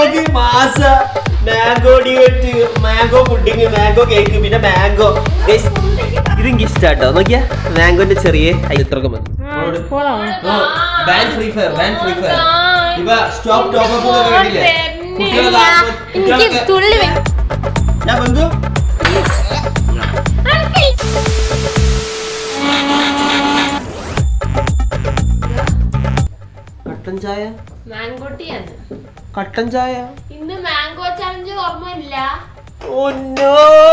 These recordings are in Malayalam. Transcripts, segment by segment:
നമുക്ക് മാസ മാംഗോ ഡിവറ്റ് മാംഗോ പുഡിങ് മാംഗോ കേക്ക് പിന്നെ മാംഗോ ഇതെനിക്ക് ഇഷ്ടാട്ടോ നോക്കിയാ മാംഗോന്റെ ചെറിയ ഇത്രയൊക്കെ മതി ban free fire ban free Fire ഇവ സ്റ്റോപ്പ് ടോപ്പ് അപ്പ് ഒക്കെ കണ്ടില്ലേ കുട്ടികളൊക്കെ എനിക്ക് കുട്ടികളൊക്കെ തുള്ളി വേ- ഞാൻ ബന്ധു കട്ടൻ ചായ മാങ്കോട്ടിയാണ് കട്ടൻ ചായ ഇന്ന് മാംഗോ ചാലഞ്ച് ഓർമ്മയില്ല oh no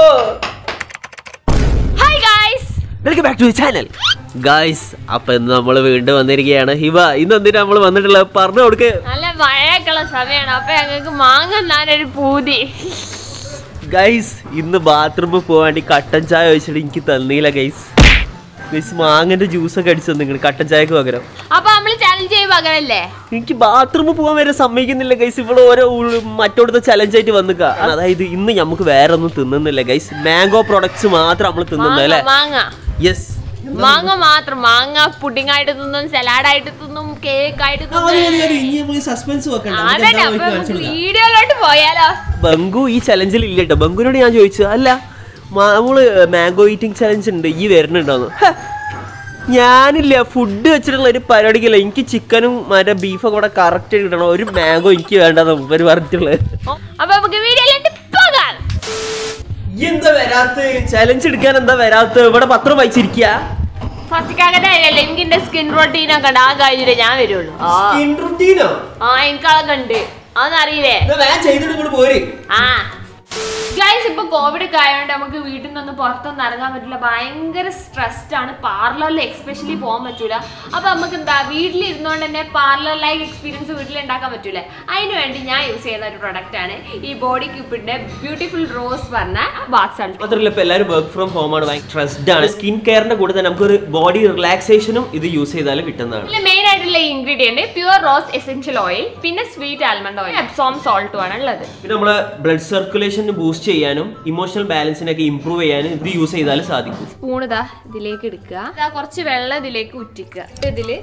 hi guys welcome back to channel guys അപ്പൊ ഇന്ന് നമ്മൾ വീണ്ടും വന്നിരിക്കുകയാണ് ഹിവ ഇന്ന് എന്തിനാ നമ്മൾ വന്നിട്ടുള്ളത് പറഞ്ഞു കൊടുക്ക് നല്ല മഴയൊക്കെയുള്ള സമയമാണ് അപ്പൊ ഞങ്ങൾക്ക് മാങ്ങ ഞാനൊരു പൂതി ഗൈസ് ഇന്ന് ബാത്റൂമിൽ പോകാൻ വേണ്ടി കട്ടൻ ചായ വെച്ചിട്ട് എനിക്ക് തന്നില്ല ഗൈസ് ഗൈസ് മാങ്ങന്റെ ജ്യൂസ് ഒക്കെ അടിച്ചു നിങ്ങൾ കട്ടൻ ചായക്ക് പകരം അപ്പൊ നമ്മള് ചാലഞ്ച് ചെയ്യുമ്പോ അങ്ങനല്ലേ എനിക്ക് ബാത്റൂമിൽ പോകാൻ വരെ സമ്മതിക്കുന്നില്ല ഗൈസ് ഇവിടെ ഓരോ ഉൾ- മറ്റോടത്തെ ചലഞ്ച് ആയിട്ട് വന്നിക്ക അതായത് ഇന്ന് നമുക്ക് വേറെ ഒന്നും തിന്നുന്നില്ല ഗൈസ് മാംഗോ പ്രൊഡക്ട്സ് മാത്രം നമ്മൾ തിന്നുന്നത് മാങ്ങ അല്ലേ മാങ്ങ യെസ് മാങ്ങ മാത്രം മാങ്ങ പുഡിംഗ് ആയിട്ട് തിന്നും സലാഡ് ആയിട്ട് തിന്നും കേക്ക് ആയിട്ട് തിന്നും സസ്പെൻസ് അതന്നെ അപ്പൊ നമുക്ക് വീഡിയോയിലോട്ട് പോയാലോ ബംഗു ഈ ചലഞ്ചിൽ ഇല്ല കേട്ടോ ബംഗുവിനോട് ഞാൻ ചോദിച്ചു അല്ല മാ- നമ്മള് മാംഗോ ഈറ്റിംഗ് ചലഞ്ച് ഉണ്ട് ഈ വരുന്നുണ്ടോന്ന് ഹ, ഞാനില്ല ഫുഡ് വെച്ചിട്ടുള്ള ഒരു പരിപാടിക്കില്ല എനിക്ക് ചിക്കനും മറ്റേ ബീഫൊക്കെ കൂടെ കറക്റ്റ് കിട്ടണം ഒരു മാംഗോ എനിക്ക് വേണ്ടെന്ന് ഇവര് പറഞ്ഞിട്ടുള്ളത് അപ്പൊ നമുക്ക് വീഡിയോയിലോട്ട് പോകാം എന്താ വരാത്ത ചലഞ്ച് എടുക്കാൻ എന്താ വരാത്ത ഇവിടെ പത്രം വായിച്ചിരിക്കുക ഫസ്റ്റ് കാക്കതായില്ല എനിക്ക് എന്റെ സ്കിൻ റൊട്ടീൻ ഒക്കെ ഉണ്ട് ആ കഴിഞ്ഞിട്ട് ഞാൻ വരുള്ളൂ ആ റുട്ടീനോ ആ എനിക്കതൊക്കെ ഉണ്ട് അതൊന്നറിയില്ലേ ഞാൻ ചെയ്തിട്ട് ഇങ്ങോട്ട് പോര് ആ ഗൈസ് ഇപ്പൊ കോവിഡ് ഒക്കെ ആയതുകൊണ്ട് നമുക്ക് വീട്ടിൽ നിന്ന് പുറത്തൊന്നും ഇറങ്ങാൻ പറ്റില്ല ഭയങ്കര സ്ട്രെസ്ഡ് ആണ് പാർലറിൽ എക്സ്പെഷ്യലി പോകാൻ പറ്റൂല അപ്പൊ നമുക്ക് എന്താ വീട്ടിലിരുന്നോണ്ട് തന്നെ പാർലർ ലൈക്ക് എക്സ്പീരിയൻസ് വീട്ടിൽ ഉണ്ടാക്കാൻ പറ്റൂലേ അതിന് വേണ്ടി ഞാൻ യൂസ് ചെയ്യുന്ന ഒരു പ്രൊഡക്റ്റ് ആണ് ഈ ബോഡി ക്യൂപ്പിന്റെ ബ്യൂട്ടിഫുൾ റോസ് പറഞ്ഞ ബാത്ത് സൾട്ട് മാത്രമല്ല ഇപ്പൊ എല്ലാവരും വർക്ക് ഫ്രം ഹോം ആണ് ഭയങ്കര സ്ട്രെസ്ഡ് ആണ് സ്കിൻ കെയറിന്റെ കൂടെ തന്നെ നമുക്കൊരു ബോഡി റിലാക്സേഷനും ഇത് യൂസ് ചെയ്താൽ കിട്ടുന്നതാണ് ഇതിൽ മെയിൻ ആയിട്ടുള്ള ingredient pure rose essential oil പിന്നെ സ്വീറ്റ് ആൽമണ്ട് ഓയിൽ അബ്സോം സോൾട്ടും ആണ് ഉള്ളത് പിന്നെ നമ്മളെ ബ്ലഡ് സർക്കുലേഷൻ ബൂസ്റ്റ് ചെയ്യാനും ഇമോഷണൽ ബാലൻസിനൊക്കെ ഇമ്പ്രൂവ് ചെയ്യാനും ഇത് യൂസ് ചെയ്താൽ സാധിക്കും സ്പൂൺ ഇതാ ഇതിലേക്ക് എടുക്കുക ഇതാ കുറച്ച് വെള്ളം ഇതിലേക്ക് ഉറ്റിക്കുക ഇതില്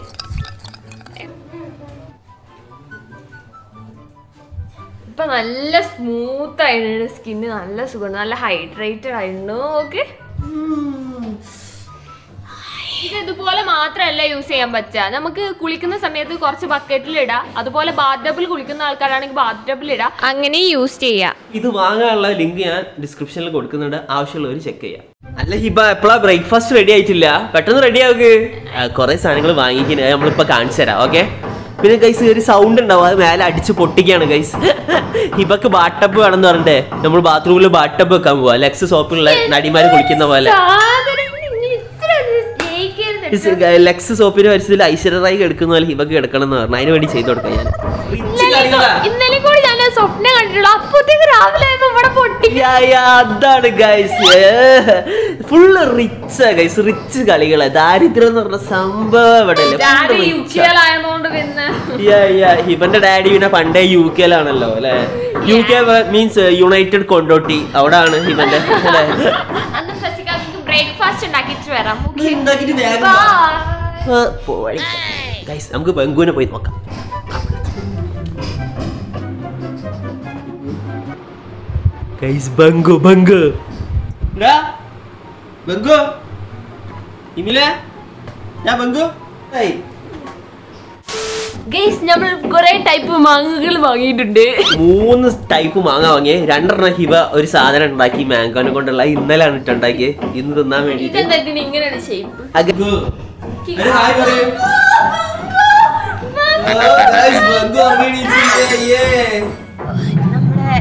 ഇപ്പൊ നല്ല സ്മൂത്ത് ആയിട്ടുണ്ട് സ്കിന്ന് നല്ല സുഖമാണ് നല്ല ഹൈഡ്രേറ്റഡ് ആയിരുന്നു ഓക്കെ ഇത് ഇതുപോലെ മാത്രമല്ല യൂസ് ചെയ്യാൻ പറ്റുക നമുക്ക് കുളിക്കുന്ന സമയത്ത് കുറച്ച് ബക്കറ്റിൽ ഇടാം അതുപോലെ ബാത്ത് ടബിൽ കുളിക്കുന്ന ആൾക്കാരാണെങ്കിൽ ബാത്ത് ടബിൽ ഇടാം അങ്ങനെ യൂസ് ചെയ്യാം ഇത് വാങ്ങാനുള്ള ലിങ്ക് ഞാൻ ഡിസ്ക്രിപ്ഷനിൽ കൊടുക്കുന്നുണ്ട് ആവശ്യമുള്ളവർ ചെക്ക് ചെയ്യാം അല്ല ഹിബ എപ്പോഴാ ബ്രേക്ക്ഫാസ്റ്റ് റെഡി ആയിട്ടില്ല പെട്ടെന്ന് റെഡി ആവുക കുറെ സാധനങ്ങൾ വാങ്ങിക്കുന്നത് നമ്മളിപ്പോ കാണിച്ചു തരാം ഓക്കെ പിന്നെ ഗൈസ് ഒരു സൗണ്ട് ഉണ്ടാവും അത് മേലെ അടിച്ച് പൊട്ടിക്കാണ് ഗൈസ് ഹിബക്ക് ബാട്ടപ്പ് വേണമെന്ന് പറഞ്ഞിട്ട് നമ്മൾ ബാത്റൂമിൽ ബാട്ടപ്പ് വെക്കാൻ പോവാ ലെക്സ് സോപ്പിലുള്ള നടിമാര് കുളിക്കുന്ന പോലെ സാധനങ്ങൾ ഇനി ഇത്ര ജയിക്കരുത് ലെക്സ് സോപ്പിന് പരിസ്ഥിതിയിൽ ഐശ്വര്യ റായി എടുക്കുന്ന പോലെ ഹിബക്ക് എടുക്കണം എന്ന് പറഞ്ഞു അതിന് വേണ്ടി ചെയ്തു കൊടുക്കാം ഞാൻ ഇന്നലെ കൂടി ഞാൻ സ്വപ്നം കണ്ടിട്ടുള്ളൂ അപ്പത്തേക്ക് രാവിലെ ആയപ്പോ ഇവിടെ പൊട്ടി യാ, യാ, അതാണ് guys full rich guys rich കളികള് ദാരിദ്ര്യം എന്ന് പറഞ്ഞ സംഭവം ഇവിടെ ഡാഡി യുക്തികളായതുകൊണ്ട് പിന്നെ ഇവന്റെ ഡാഡി പിന്നെ പണ്ടേ യു കെയിലാണല്ലോ അല്ലെ യു കെ മീൻസ് യുണൈറ്റഡ് കൊണ്ടോട്ടി അവിടെ ആണ് ഇവന്റെ അല്ലെ അന്ന് ഫസിക്കാക്ക് ബ്രേക്ക്ഫാസ്റ്റ് ഉണ്ടാക്കിയിട്ട് വരാം Okay? ഉണ്ടാക്കിയിട്ട് വേഗം Bye. ഗൈസ് നമുക്ക് ബംഗുവിനെ പോയി നോക്കാം ഗൈസ് ബംഗു ബംഗു ബംഗു ഇമിലെ ഞാൻ ബംഗു ഏയ് ഗൈസ് നമ്മൾ കുറെ ടൈപ്പ് മാങ്ങകൾ വാങ്ങിയിട്ടുണ്ട് മൂന്ന് ടൈപ്പ് മാങ്ങ വാങ്ങിയേ രണ്ടെണ്ണം ഹിവ ഒരു സാധനം ഉണ്ടാക്കി മാങ്കോനെ കൊണ്ടുള്ള ഇന്നലാണ് ഇട്ട് ഉണ്ടാക്കിയത് ഇന്ന് തിന്നാൻ വേണ്ടിട്ട് ഇതെന്താ ഇതിന് ഇങ്ങനെയാണ് ഷേപ്പ് നമ്മുടെ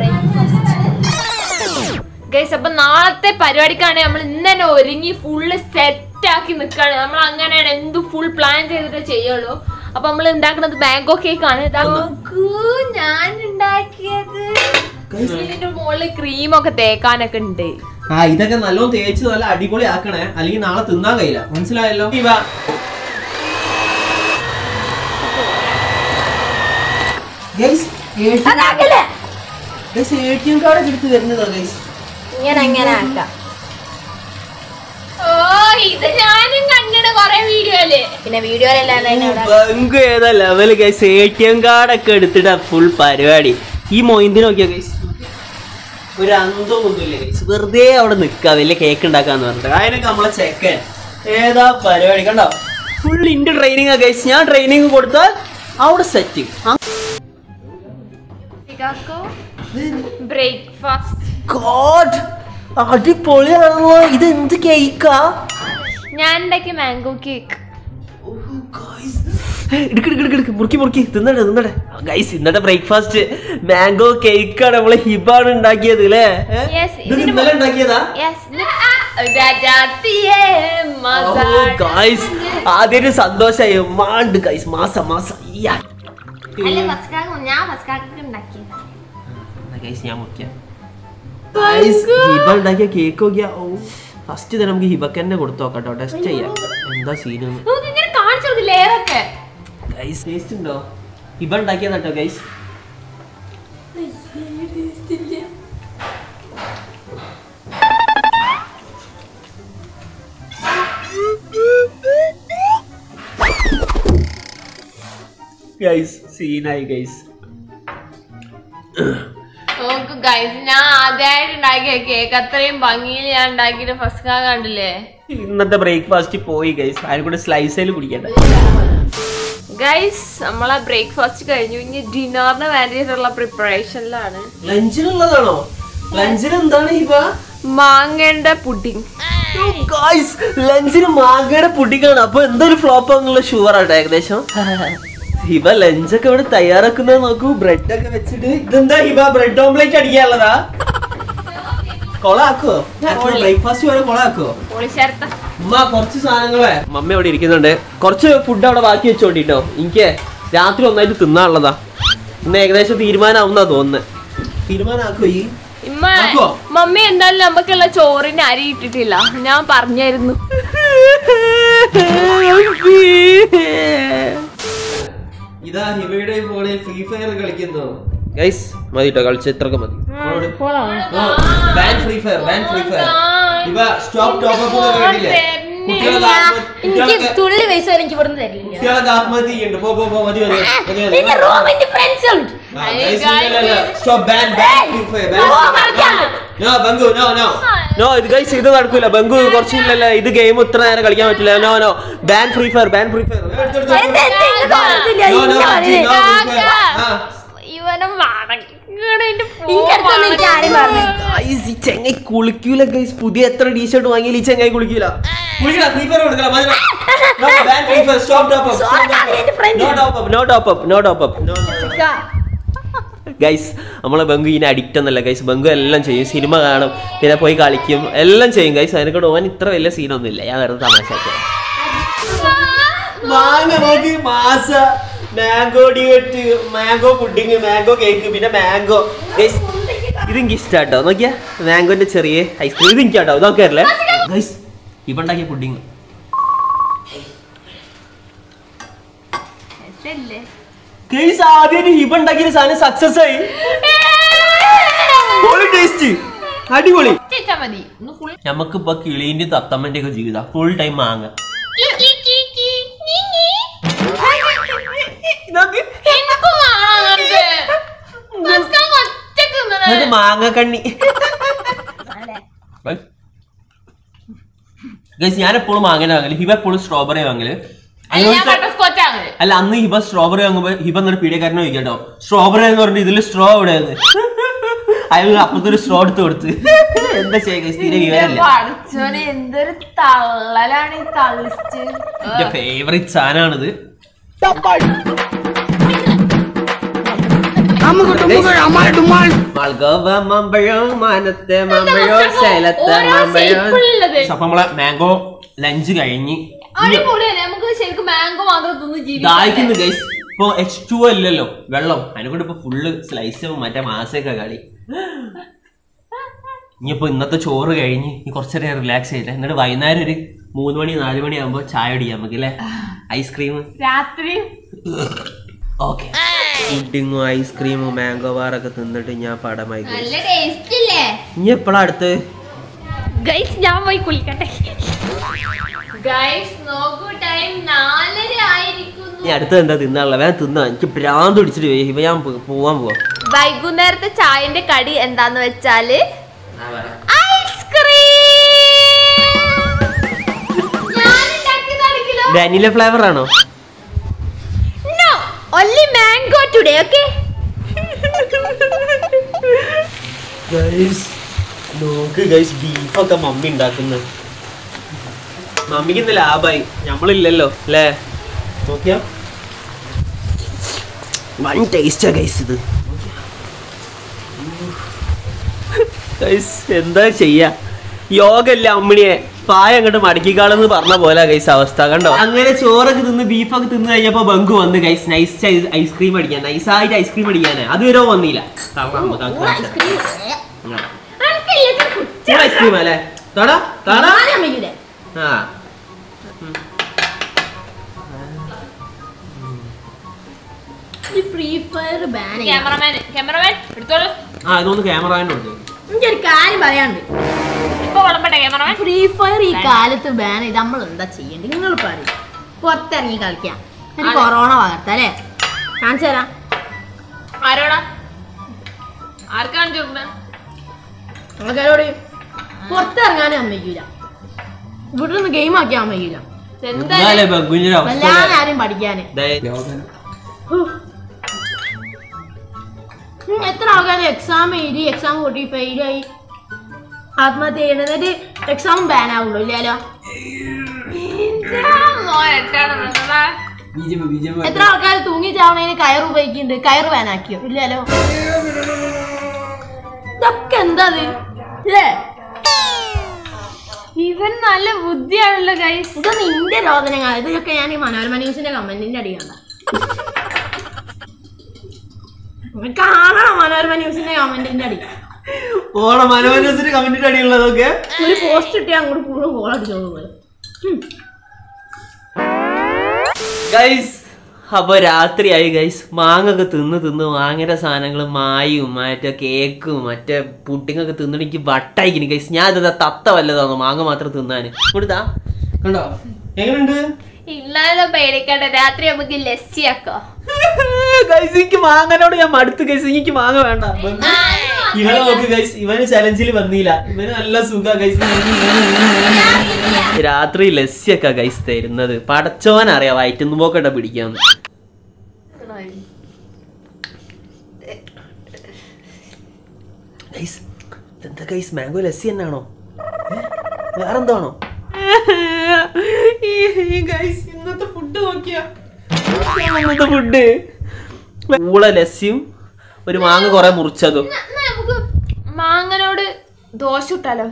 ഗൈസ് അപ്പൊ നാളത്തെ പരിപാടിക്കാണ് നമ്മൾ ഇന്ന് തന്നെ ഒരുങ്ങി ഫുള്ള് സെറ്റ് ആക്കി നിക്കാണ് നമ്മൾ അങ്ങനെയാണ് എന്ത് ഫുൾ പ്ലാൻ ചെയ്തിട്ട് ചെയ്യുള്ളൂ അപ്പൊ നമ്മൾ ഉണ്ടാക്കുന്നത് മാംഗോ കേക്ക് ആണ് ഇതാ നോക്കൂ, ഞാൻ ഉണ്ടാക്കിയത് ഇതിന്റെ മുകളിൽ ക്രീം ഒക്കെ തേക്കാനൊക്കെ ഉണ്ട് ആ ഇതൊക്കെ നല്ലോണം തേച്ച് നല്ല അടിപൊളി ആക്കണേ അല്ലെങ്കിൽ നാളെ തിന്നാൻ കഴിയില്ല മനസ്സിലായല്ലോ Hiba guys guys A T M card എടുത്ത് വരുന്നതാ ഗൈസ് ഇങ്ങനെ ഇങ്ങനെ ആക്കാം ഓ ഇത് ഞാനും കണ്ടിട്ട് കൊറേ വീഡിയോയില് പിന്നെ വീഡിയോയിലല്ലാതെ ബങ്ക് ഏതാ level guys A T M card ഒക്കെ എടുത്തിട്ടാ ഫുൾ പരിപാടി ഈ മൊയിന്തിനെ നോക്കിയാ ഗൈസ് ഒരു അന്തം ഒന്നുമില്ല ഗൈസ് വെറുതെ അവിടെ നിൽക്കുക വലിയ കേക്ക് ഉണ്ടാക്കാന്ന് പറഞ്ഞിട്ട് അതിനൊക്കെ നമ്മളെ ചെക്കൻ ഏതാ പരിപാടി കണ്ടോ ഫുൾ ഇന്റെ ട്രെയിനിങ് ആ ഗൈസ് ഞാൻ ട്രെയിനിങ് കൊടുത്താൽ അവിടെ സെറ്റ് ബ്രേക്ക്ഫാസ്റ്റ് ഗോഡ് അടിപൊളിയാണല്ലോ ഇത് എന്ത് കേക്കാ ഞാൻ ഉണ്ടാക്കിയ മാംഗോ കേക്ക് എടുക്ക് എടുക്ക് എടുക്ക് എടുക്ക് മുറുക്കി മുറുക്കി തിന്നട്ടെ തിന്നട്ടെ ഗൈസ് ഇന്നത്തെ ബ്രേക്ക്ഫാസ്റ്റ് മാംഗോ കേക്കാണ് നമ്മളെ ഹിബാണ് ഉണ്ടാക്കിയത് അല്ലേ ഏ? Yes, ഇത് ഇതിന് ഇന്നലെ ഉണ്ടാക്കിയതാ ഗൈസ് ആദ്യം സന്തോഷായി മാണ്ട് ഗൈസ് മാസം മാസം ഇയ്യാ. അല്ല ഫസ്റ്റ് ഞാൻ ഫസ്റ്റ് ഉണ്ടാക്കിയത് എന്നാ guys, ഞാൻ മുറിക്കാം Guys, ഹിബ ഉണ്ടാക്കിയ കേക്ക് നോക്കിയാ ഓ ഫസ്റ്റ് തന്നെ നമുക്ക് ഹിബക്ക് തന്നെ കൊടുത്തു നോക്കട്ടോ ടെസ്റ്റ് ചെയ്യാം എന്താ സീന് നമുക്ക് ഇങ്ങനെ കാണിച്ചു കൊടുക്കും ലെയറൊക്കെ ഗൈസ് ടേസ്റ്റ് ഉണ്ടോ ഹിബ ഉണ്ടാക്കിയതാട്ടോ ഗൈസ് ഗൈസ് സീനായി ഗൈസ് നോക്ക് ഗൈസ് ഞാൻ ആദ്യമായിട്ട് ഉണ്ടാക്കിയ കേക്ക് അത്രയും ഭംഗിയിൽ ഞാൻ ഉണ്ടാക്കിയിട്ട് ഫസ്റ്റ് കാ കണ്ടില്ലേ ഇന്നത്തെ ബ്രേക്ക്ഫാസ്റ്റ് പോയി ഗൈസ് അതിനെ കൂടെ സ്ലൈസയിൽ കുടിക്കട്ടെ ഗൈസ് നമ്മളെ ബ്രേക്ക്ഫാസ്റ്റ് കഴിഞ്ഞു ഇനി ഡിന്നറിന് വേണ്ടിയിട്ടുള്ള പ്രിപ്പറേഷനിലാണ് ലഞ്ചിനുള്ളതാണോ ലഞ്ചിന് എന്താണ് ഹിബ മാങ്ങയുടെ പുഡിംഗ് ഗായ്സ് ലഞ്ചിന് മാങ്ങയുടെ പുഡിങ്ങാണ് അപ്പൊ എന്തൊരു ഫ്ലോപ്പ് ആണെന്നുള്ള ഷുവർ ആട്ടോ ഏകദേശം ഹിബ ലഞ്ചൊക്കെ ഇവിടെ തയ്യാറാക്കുന്നത് നോക്കൂ ബ്രെഡ് ഒക്കെ വെച്ചിട്ട് ഇതെന്താ ഹിബ ബ്രെഡ് ഓംലേറ്റ് അടിക്കാനുള്ളതാ കൊളാക്കോ ബ്രേക്ക്ഫാസ്റ്റ് വരെ കൊളാക്കോ പൊളിച്ചേർത്ത ഉമ്മ കുറച്ച് സാധനങ്ങളെ മമ്മ ഇവിടെ ഇരിക്കുന്നുണ്ട് കുറച്ച് ഫുഡ് അവിടെ ബാക്കി വെച്ചോണ്ടിട്ടോ എനിക്ക് രാത്രി ഒന്നായിട്ട് തിന്നാനുള്ളതാ ഇന്ന് ഏകദേശം തീരുമാനമാവുന്നാ തോന്നുന്നത് തീരുമാനമാക്കോ ഈ ഇമ്മ ആക്കുവോ? മമ്മി എന്തായാലും നമുക്കുള്ള ചോറിന് അരി ഇട്ടിട്ടില്ല ഞാൻ പറഞ്ഞായിരുന്നു ഇതാ ഹിബയുടെ ഫോണിൽ ഫ്രീ ഫയർ കളിക്കുന്നു ഗൈസ് മതി കേട്ടോ കളിച്ച ഇത്രയൊക്കെ മതി ban free fire ban free Fire ഇവ സ്റ്റോപ്പ് ടോപ്പ് അപ്പ് കേട്ടില്ലേ കുട്ടികളൊക്കെ ആത്മഹത്യ- എനിക്ക് കുട്ടികളൊക്കെ തുള്ളി പൈസ വരെ എനിക്ക് ഇവിടുന്ന് തരില്ല കുട്ടികളൊക്കെ ആത്മഹത്യ ചെയ്യുന്നുണ്ട് പോ പോ പോ മതി മതി മതി മതി എന്റെ റൂമിന്റെ ഫ്രണ്ട്സ് ഉണ്ട് stop ban ban free Fire no ബംഗു നോ നോ നോ ഇത് ഗൈസ് ഇത് നടക്കൂല ബംഗു കുറച്ചില്ലല്ലോ ഇത് ഗെയിം ഇത്ര നേരം കളിക്കാൻ പറ്റില്ല no no ban free fire ban free fire എന്ത് എന്ത് എനിക്ക് തോന്നുന്നില്ല No, no, ഇങ്ങനെ no, പറയുന്നത്. no, ആ. ഇവനും ഇന്റെ അടുത്തൊന്നും എനിക്ക് ആരും പറഞ്ഞു ഗൈസ് ഈ ചെങ്ങായി കുളിക്കൂല ഗൈസ് പുതിയ എത്ര ടീഷർട്ട് വാങ്ങിയാലും ഈ ചെങ്ങായി കുളിക്കൂല കുളിക്കല ഫ്രീ ഫയർ കൊടുക്കല മതി no ban free fire stop top up sorry, എന്റെ friend. No top up no top up no top up no guys നമ്മളെ ബംഗു ഇതിന് അഡിക്റ്റ് ഒന്നല്ല ഗൈസ് ബംഗു എല്ലാം ചെയ്യും സിനിമ കാണും പിന്നെ പോയി കളിക്കും എല്ലാം ചെയ്യും ഗൈസ് അതിനെ കൂടെ ഓൻ ഇത്ര വലിയ സീനൊന്നും ഇല്ല ഞാൻ വെറുതെ തമാശ മാങ്ങ നോക്കി മാസ മാംഗോ ഡിവറ്റ് മാംഗോ പുഡിങ് മാംഗോ കേക്ക് പിന്നെ മാംഗോ ഗൈസ് ഇത് എനിക്ക് ഇഷ്ടാട്ടോ നോക്കിയാ മാംഗോന്റെ ചെറിയ ഐസ്ക്രീം ഇത് എനിക്കാട്ടോ നോക്കിയല്ലേ ഗൈസ് ഇവ ഉണ്ടാക്കിയ പുഡിങ് ഗൈസ് ആദ്യം ഹിബ ഉണ്ടാക്കിയ സാധനം സക്സസ് ആയി പൊളി ടേസ്റ്റ് അടിപൊളി ചേച്ചാ മതി ഒന്ന് ഫുൾ നമുക്കിപ്പോ കിളീന്റെ തത്തമ്മന്റെ ഒക്കെ ജീവിതം ഫുൾ ടൈം മാങ്ങ ഇതൊക്കെ എനിക്കും വേണം അങ്ങനത്തെ. ഫസ്റ്റ് കാ ഒറ്റക്ക് തിന്നണേ. ഇത് മാങ്ങ കണ്ണി ഗൈസ് ഞാൻ എപ്പോഴും മാങ്ങനെ വാങ്ങല് ഹിബ എപ്പോഴും സ്ട്രോബെറി വാങ്ങല് അല്ല, ഞാൻ butterscotch ആണ്. അല്ല അന്ന് ഹിബ സ്ട്രോബെറി വാങ്ങുമ്പോ ഹിബ എന്നൊരു പീഡിയക്കാരനെ ചോദിക്കട്ടോ സ്ട്രോബെറി എന്ന് പറഞ്ഞിട്ട് ഇതില് സ്ട്രോ എവിടെയാണ് അയാൾ അപ്പത്തെ ഒരു സ്ട്രോ എടുത്ത് കൊടുത്ത് എന്താ ചെയ്യുക തീരെ എന്റെ വിവരമില്ല പടച്ചോനെ എന്തൊരു തള്ളലാണ് ഈ തള്ളിച്ച് എന്റെ ഫേവറേറ്റ് സാധനമാണിത് മൾഗോവ മമ്പഴം മാനത്തെ മമ്പഴോ സേലത്തെ ഓരോ മമ്പഴോ shape ഉള്ളത്. അപ്പൊ നമ്മളെ മാംഗോ ലഞ്ച് കഴിഞ്ഞ് അടിപൊളിയല്ലേ നമുക്ക് ശരിക്കും മാംഗോ മാത്രം തിന്ന് ദാഹിക്കുന്നു ജീവിക്കാം ഗൈസ് ഇപ്പൊ എച്ച് ടു അല്ലല്ലോ വെള്ളം അതിനെ കൊണ്ട് ഇപ്പൊ ഫുള്ള് സ്ലൈസും മറ്റേ മാസയൊക്കെ കളി ഇനിയിപ്പോ ഇന്നത്തെ ചോറ് കഴിഞ്ഞ് ഇനി കുറച്ചേരം റിലാക്സ് ചെയ്തില്ല എന്നിട്ട് വൈകുന്നേരം ഒരു മൂന്ന് മണി നാല് മണി ആകുമ്പോ ചായ കുടിക്കാം നമുക്ക് അല്ലേ ഐസ്ക്രീം രാത്രി ഓക്കെ പുഡിങ്ങും ഐസ്ക്രീമും മാംഗോ ബാറൊക്കെ തിന്നിട്ട് ഞാൻ പടമായി guys. നല്ല ടേസ്റ്റ് ഇല്ലേ ഇനി എപ്പോഴാ അടുത്ത് ഗൈസ് ഞാൻ പോയി കുളിക്കട്ടെ ഗൈസ് നോക്കൂ ടൈം നാലര ആയിരിക്കുന്നു ഇനി അടുത്തത് എന്താ തിന്നാനുള്ള വേഗം തിന്നാ എനിക്ക് ഭ്രാന്ത് പിടിച്ചിട്ട് പോയി ഇപ്പൊ ഞാൻ പോ- പോവാൻ പോവാ വൈകുന്നേരത്തെ ചായന്റെ കടി എന്താന്ന് വെച്ചാല് ആ, പറ. ഐസ്ക്രീം വാനില ഫ്ലേവർ ആണോ no only mango today okay guys നോക്ക് ഗൈസ് ബീഫൊക്കെ മമ്മി ഉണ്ടാക്കുന്നത് മമ്മിക്ക് ഇന്ന് ലാഭായി നമ്മളില്ലല്ലോ അല്ലേ നോക്കിയാ വൺ ടേസ്റ്റാ ഗൈസ് ഇത് ഗൈസ് എന്താ ചെയ്യാ യോഗ അല്ല അമ്മിണിയെ പായ അങ്ങോട്ട് മടക്കിക്കാളെന്ന് പറഞ്ഞ പോലെ ഗൈസ് അവസ്ഥ കണ്ടോ അങ്ങനെ ചോറൊക്കെ തിന്ന് ബീഫൊക്കെ തിന്ന് കഴിഞ്ഞപ്പോ ബങ്കു വന്ന് ഗൈസ് നൈസ് ഐസ്ക്രീം അടിക്കാൻ നൈസായിട്ട് ഐസ്ക്രീം അടിക്കാനേ അതുവരെ വന്നില്ല കാരണം നമുക്ക് അത് കാണിച്ചു തരാം. ചൂട് ഐസ്ക്രീം അല്ലേ താടാ താടാ അമ്മയ്ക്കൂടെ ആ ഈ free fire ban cameraman cameraman എടുത്തോളൂ ആ ഇതൊന്ന് ക്യാമറ ഉണ്ട് എനിക്കൊരു കാര്യം പറയാനുണ്ട് ഇപ്പൊ വിളമ്പട്ടെ ക്യാമറമാൻ ഫ്രീ ഫയർ ഈ കാലത്ത് ബാൻ ചെയ്ത് നമ്മൾ എന്താ ചെയ്യേണ്ടത് നിങ്ങൾ പറയും പുറത്തിറങ്ങി കളിക്കാം ഒരു അതെ. കൊറോണ പകർത്തല്ലേ കാണിച്ചു തരാം ആരോടാ ആർക്കാണ് ചോദിക്കുന്നത് ആൾക്കാരോട് പുറത്തിറങ്ങാനും അമ്മയ്ക്കൂല ഇവിടെ നിന്ന് ഗെയിം ആക്കിയാൽ അമ്മയ്ക്കൂല എന്താ എന്തായാലും ബംഗുവിന്റെ അവസ്ഥ വല്ലാതെ ആരും പഠിക്കാന് ദേ, ഉം, എത്ര ആൾക്കാർ എക്സാം എഴുതി എക്സാം കൂട്ടി ഫെയിലായി ആത്മഹത്യ ചെയ്യണത് എന്നിട്ട് എക്സാം ബാൻ ആവുള്ളൂ ഇല്ലല്ലോ എത്ര ആൾക്കാർ തൂങ്ങി ചാവണേന് കയറ് ഉപയോഗിക്കുന്നുണ്ട് കയറ് ബാനാക്കിയോ ഇല്ലല്ലോ ഇതൊക്കെ എന്താ ഇത്? ഇല്ലേ ഇവൻ നല്ല ബുദ്ധിയാണല്ലോ ഗൈസ് ഇതൊന്നും ഇന്റെ രോദനങ്ങൾ ഇതൊക്കെ ഞാൻ ഈ മനോരമ ന്യൂസിന്റെ കമന്റിന്റെ അടി കണ്ട കാണണം മനോരമ ന്യൂസിന്റെ കമന്റിന്റെ അടി ഓണ മനോരഞ്ജസിന്റെ കമന്റിന്റെ അടിയുള്ളതൊക്കെ ഒരു പോസ്റ്റ് ഇട്ടേ അങ്ങോട്ട് ഫുള്ള് കോൾ അടിച്ചോ പോലെ ഗൈസ് അപ്പൊ രാത്രിയായി ഗൈസ് മാങ്ങൊക്കെ തിന്ന് തിന്ന് മാങ്ങയുടെ സാധനങ്ങൾ മായും മറ്റേ കേക്കും മറ്റേ പുഡിങ്ങൊക്കെ തിന്നിട്ട് എനിക്ക് വട്ടായിക്കിനി ഗൈസ് ഞാൻ ഇതാ തത്ത വല്ലതാണോ മാങ്ങ മാത്രം തിന്നാന് കൊടുത്താ കണ്ടോ എങ്ങനെയുണ്ട് ഇല്ലാതെ പേടിക്കണ്ട രാത്രി നമുക്ക് ലസ്സിയാക്കോ ഗൈസ് എനിക്ക് മാങ്ങനോട് ഞാൻ മടുത്തു ഗൈസ് എനിക്ക് മാങ്ങ വേണ്ട ഇവനെ നോക്ക് ഗൈസ് ഇവന് ചലഞ്ചിൽ വന്നില്ല ഇവന് നല്ല സുഖ ഗൈസ് രാത്രി ലസ്സിയൊക്കെ ഗൈസ് തരുന്നത് പടച്ചോൻ അറിയാം വയറ്റുന്നു പോക്കട്ടെ പിടിക്കാന്ന് ഗൈസ് ഇതെന്താ ഗൈസ് മാംഗോ ലസ്സി തന്നെയാണോ വേറെന്താണോ ഗൈസ് ഇന്നത്തെ ഫുഡ് നോക്കിയാ ഇന്നത്തെ ഫുഡ് പൂള ലസ്സിയും ഒരു മാങ്ങ കുറെ മുറിച്ചതും എന്നാ നമുക്ക് മാങ്ങനോട് ദോശ ഇട്ടാലോ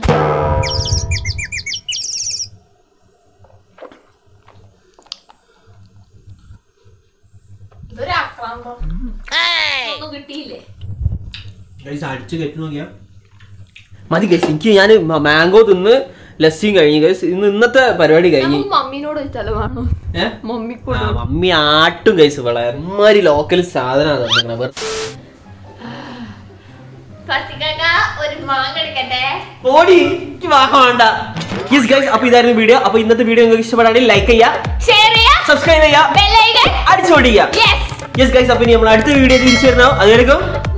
ഇതൊരു ആക്രാന്തം ഒന്നും കിട്ടിയില്ലേ ഗൈസ് അടിച്ചു കെട്ടി നോക്കിയാ മതി ഗൈസ് എനിക്ക് ഞാൻ മാംഗോ തിന്ന് ലസ്സിയും കഴിഞ്ഞു ഗൈസ് ഇന്ന് ഇന്നത്തെ പരിപാടി കഴിഞ്ഞു നമുക്ക് മമ്മീനോട് ചോദിച്ചാലോ വേണോ ഏ? മമ്മിക്കൂടെ ആ, മമ്മി ആട്ടും ഗൈസ് ഇവളെ എമ്മാരി ലോക്കൽ സാധനം ഫസിക്കാക്ക ഒരു മാങ്ങ എടുക്കട്ടെ ഓടി എനിക്ക് വാഹം വേണ്ട യെസ് ഗൈസ് അപ്പൊ ഇതായിരുന്നു വീഡിയോ അപ്പൊ ഇന്നത്തെ വീഡിയോ നിങ്ങൾക്ക് ഇഷ്ടപ്പെടാണെങ്കിൽ ലൈക്ക് ചെയ്യാ ഷെയർ ചെയ്യാ സബ്സ്ക്രൈബ് ചെയ്യാ ബെല്ലൈക്കൺ അടിച്ചോടിക്കുക യെസ് യെസ് ഗൈസ് അപ്പൊ ഇനി നമ്മൾ അടുത്ത വീഡിയോ തിരിച്ചു വരണം അതുവരെക്കും